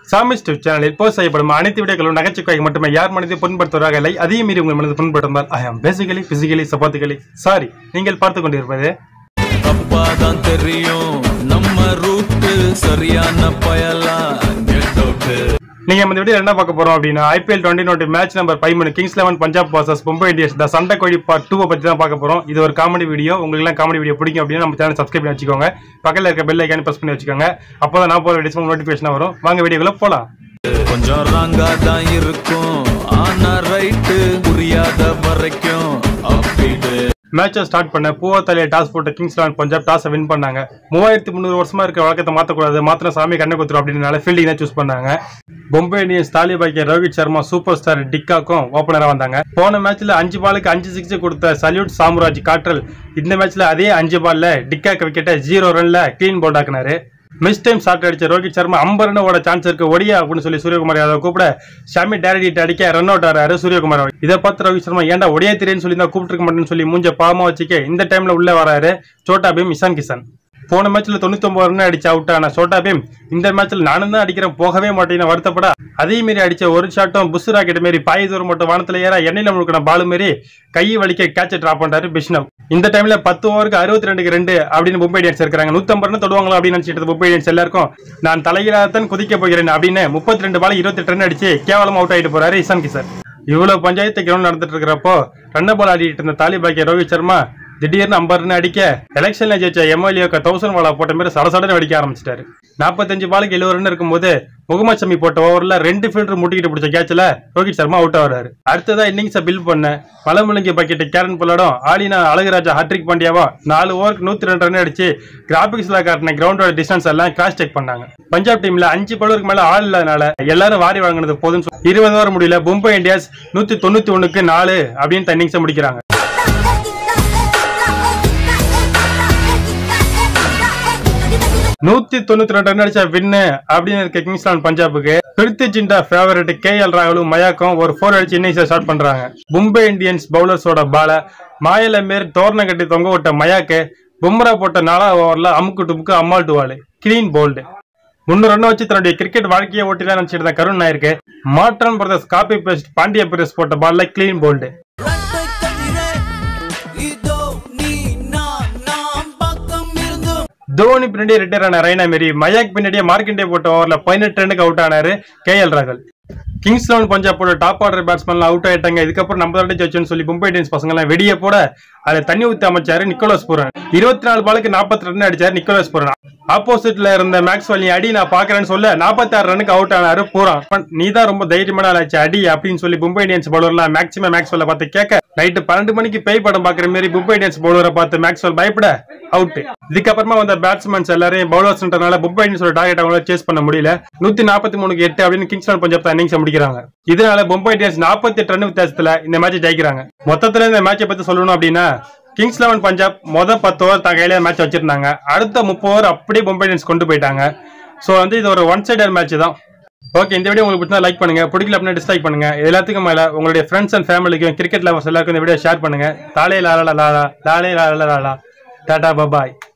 சாமி ஸ்டிவ் சேனலில் போஸ்ட் செய்யப்படும் அனைத்து வீடியோக்களும் நகைச்சுவை மட்டுமே யார் மனதை புண்படுத்துவதாக இல்லை அதையும் மீறி உங்கள் மனதை புண்படுத்தால் ஐ ஆம் பேசிக்கலி பிசிக்கலி சப்பாத்திக்கலி சாரி நீங்கள் பார்த்து கொண்டிருப்பது தப்பாதான் தெரியும் நம்ம ரூட்டு சரியான பயலா கெட் அவுட் நீங்க இந்த வீடியோ என்ன பார்க்க போறோம் அப்படின்னா IPL twenty twenty match number five மணி Kings Eleven Punjab versus Mumbai Indians the சண்டை கோழி பார்ட் டூ பத்தி தான் பார்க்க போறோம் இது ஒரு காமெடி வீடியோ உங்களுக்கு எல்லாம் காமெடி வீடியோ பிடிக்கும் அப்படின்னா நம்ம சேனல் சப்ஸ்கிரைப் பண்ணி வச்சுக்கோங்க பக்கத்துல இருக்க பெல் ஐக்கான பிரஸ் பண்ணி வச்சுக்கோங்க அப்பதான் நான் போற வீடியோஸ் நோட்டிபிகேஷன் வரும் வாங்க வீடியோக்குள்ள போலாம் கொஞ்சம் ராங்கா தான் இருக்கும் ஆனா ரைட்டு புரியாத வரைக்கும் அப்பீடு மேட்சை ஸ்டார்ட் பண்ண பூவா தலையை டாஸ் போட்ட கிங்ஸ் லெவன் பஞ்சாப் டாஸை வின் பண்ணாங்க மூவாயிரத்தி முந்நூறு வருஷமா இருக்க வழக்கத்தை மாற்றக்கூடாது மாத்திரம் சாமி கண்ணை குத்துரும் அப்படின்றனால ஃபீல்டிங் தான் சூஸ் பண்ணாங்க பொம்பை இந்தியன்ஸ் தாலிபாக்கிய ரோஹித் சர்மா சூப்பர் ஸ்டார் டிக்காக்கும் ஓப்பனரா வந்தாங்க போன மேட்ச்ல அஞ்சு பாலுக்கு அஞ்சு சிக்ஸ் கொடுத்த சல்யூட் சாம்ராஜ் காற்றல் இந்த மேட்ச்ல அதே அஞ்சு பால்ல டிக்காக்கு விக்கெட்டை ஜீரோ ரன்ல கிளீன் போல்ட் ஆக்குனாரு மிஸ் டைம் ஷாட் அடிச்ச ரோஹித் சர்மா ஐம்பது ரன் ஓட சான்ஸ் இருக்கு ஒடியா அப்படின்னு சொல்லி சூரியகுமார் யாதவ் கூப்பிட ஷாமி டேரக்ட் அடிக்க ரன் அவுட் ஆறாரு சூரியகுமார் யாதவ். இதை பார்த்து ரோஹித் சர்மா ஏன்டா ஒடியா தெரியுன்னு சொல்லி தான் கூப்பிட்டு மாட்டேன்னு சொல்லி மூஞ்ச பாவமா வச்சுக்க இந்த டைம்ல உள்ள வராரு சோட்டா பீம் இசான் கிசான் போன மேட்ச்ல தொண்ணூத்தொன்பது ரன் அடிச்ச அவுட் ஆன சோட்டா பீம் இந்த மேட்ச்ல நானும் தான் அடிக்கிறேன் போகவே மாட்டேன்னு வருத்தப்பட அதே மாரி அடிச்ச ஒரு ஷாட்டும் புஷ் ராக்கெட் மாரி பாய் தூரம் மட்டும் வானத்துல ஏற எண்ணெயில முழுக்கின பாலு மாரி கை வலிக்க கேட்ச டிராப் பண்றாரு பிஷ்ணவ் இந்த டைம்ல பத்து ஓவருக்கு அறுபத்தி ரெண்டுக்கு ரெண்டு அப்படின்னு மும்பை இந்தியன்ஸ் இருக்காங்க நூத்தம்பது ரன் தொடுவாங்களா அப்படின்னு நினைச்சிட்டு மும்பை இந்தியன்ஸ் எல்லாருக்கும் நான் தலையிலாதான் குதிக்க போகிறேன் அப்படின்னு முப்பத்தி ரெண்டு பால் இருபத்தி ரன் அடிச்சு கேவலம் அவுட் ஆயிட்டு போறாரு இசான் கிசான் இவ்வளவு பஞ்சாயத்து கிரௌண்ட் நடந்துட்டு இருக்கிறப்போ ரன்ன பால் ஆடிட்டு இருந்த தாலிபாக்கிய ரோஹித் சர்மா திடீர்னு ஐம்பது ரன் அடிக்க எலெக்ஷன்ல ஜெயிச்ச எம்எல்ஏக்கு தௌசண்ட் வாலா போட்ட மாதிரி சடசடன்னு அடிக்க ஆரம்பிச்சிட்டாரு நாற்பத்தஞ்சு பாலுக்கு எழுபது ரன் இருக்கும்போது முகமது ஷமி போட்ட ஓவர்ல ரெண்டு ஃபீல்டர் முட்டிக்கிட்டு பிடிச்ச கேட்ச்ல ரோஹித் சர்மா அவுட் ஆகிறாரு அடுத்ததா இன்னிங்ஸை பில் பண்ண மலமுழுங்கி பக்கெட் கேரன் புல்லாடும் ஆலினா அழகுராஜா ஹாட்ரிக் பாண்டியாவா நாலு ஓவருக்கு நூத்தி ரெண்டு ரன் அடிச்சு கிராபிக்ஸ்ல காட்டின கிரவுண்டோட டிஸ்டன்ஸ் எல்லாம் கிராஸ் செக் பண்ணாங்க பஞ்சாப் டீம்ல அஞ்சு பலருக்கு மேல ஆள் இல்லாதனால எல்லாரும் வாரி வாங்கினது போதும் இருபது ஓவர் முடியல மும்பை இந்தியன்ஸ் நூத்தி தொண்ணூத்தி ஒண்ணுக்கு நாலு அப்படின்னு இன்னிங்ஸை முடிக்கிறாங்க நூத்தி தொண்ணூத்தி ரெண்டு ரன் அடிச்சா வின்னு அப்படின்னு இருக்க கிங்ஸ்லாந்து பஞ்சாபுக்கு Preity Zinta favourite K L ராகுலும் மயாக்கும் ஒரு ஃபோர் அடிச்சு இன்னிங்ஸை ஸ்டார்ட் பண்றாங்க மும்பை இந்தியன்ஸ் பவுலர்ஸோட பால மாயல மேர் தோரண கட்டி தொங்க விட்ட மயாக்கு பும்ரா போட்ட நாலாவது ஓவர்ல அமுக்கு டுமுக்கு அம்மாள் டுவாலு கிளீன் போல்டு முன்னூறு ரன் வச்சு தன்னுடைய கிரிக்கெட் வாழ்க்கையை ஓட்டிலாம் நினைச்சிட்டு இருந்த கருண் நாயருக்கு மாற்றான் பிரதர்ஸ் காப்பி பேஸ்ட் பாண்டிய பிரதர்ஸ் போட்ட பால்ல கிளீன் போல்டு ரெட்டை கதிரே இதோ நீ நான் நாம் பக்கம் இருந்தும் தோனி பின்னாடியே ரிட்டையர் ஆன ரெய்னா மேரி மயாக் பின்னாடியே மார்க்கிண்டே போட்ட ஓவர்ல பதினெட்டு ரனுக்கு அவுட் ஆனாரு கே எல் ராகுல் கிங்ஸ் லெவன் பஞ்சாபோட டாப் ஆர்டர் பேட்ஸ்மேன்லாம் அவுட் ஆயிட்டாங்க இதுக்கப்புறம் நம்ம தான் ஜட்ஜுன்னு சொல்லி மும்பை இந்தியன்ஸ் பசங்க எல்லாம் வெடிய போட அதுல தண்ணி ஊத்தி அமைச்சாரு நிக்கோலஸ் பூரன் இருபத்தி நாலு பாலுக்கு நாற்பத்தி ரன் அடிச்சாரு நிக்கோலஸ் பூரன் ஆப்போசிட்ல இருந்த மேக்ஸ்வெல் நீ அடி நான் பாக்குறேன்னு சொல்ல நாற்பத்தி ஆறு ரனுக்கு அவுட் ஆனாரு பூரன் நீ தான் ரொம்ப தைரியமான ஆளாச்சு அடி அப்படின்னு சொல்லி மும்பை இந்தியன்ஸ் பவுலர்லாம் மேக்ஸிமம் மேக்ஸ்வெல்ல பார்த்து கேட்க நைட்டு பன்னெண்டு மணிக்கு பேய் படம் பாக்குற மாதிரி மும்பை இந்தியன்ஸ் பவுலரை பார்த்து மேக்ஸ்வெல் பயப்பட அவுட் இதுக்கப்புறமா வந்த பேட்ஸ்மேன்ஸ் எல்லாரையும் பவுலர்ஸ்ன்றனால மும்பை இந்தியன்ஸோட டார்கெட் அவங்களால சேஸ் பண்ண முடியல நூத்தி நாற்பத்தி மூணுக்கு எட்டு அப்படின்னு கிங்ஸ் லெவன் பஞ்சாப் தான் இன்னிங்ஸ் முடிக்கிறாங்க இதனால மும்பை இந்தியன்ஸ் நாற்பத்தி எட்டு ரன் வித்தியாசத்துல இந்த மேட்ச் ஜெயிக்கிறாங்க மொத்தத்துல இந்த மேட்சை பத்தி சொல்லணும் அப்படின்னா கிங்ஸ் லெவன் பஞ்சாப் மொதல் பத்து ஓவர் தான் கையில மேட்ச் வச்சிருந்தாங்க அடுத்த முப்பது ஓவர் அப்படியே மும்பை இந்தியன்ஸ் கொண்டு போயிட்டாங்க ஸோ வந்து இது ஒரு ஒன் சைடர் மேட்ச் தான் ஓகே இந்த வீடியோ உங்களுக்கு பிடிச்சா லைக் பண்ணுங்க பிடிக்கல அப்படின்னா டிஸ்லைக் பண்ணுங்க இது எல்லாத்துக்கும் மேல உங்களுடைய ஃப்ரெண்ட்ஸ் அண்ட் ஃபேமிலிக்கும் கிரிக்கெட் லவர்ஸ் எல்லாருக்கும் இந்த வீடியோ ஷேர் பண்ணுங்க லாலே லாலா லாலா லாலே லாலா லாலா டாடா பபாய்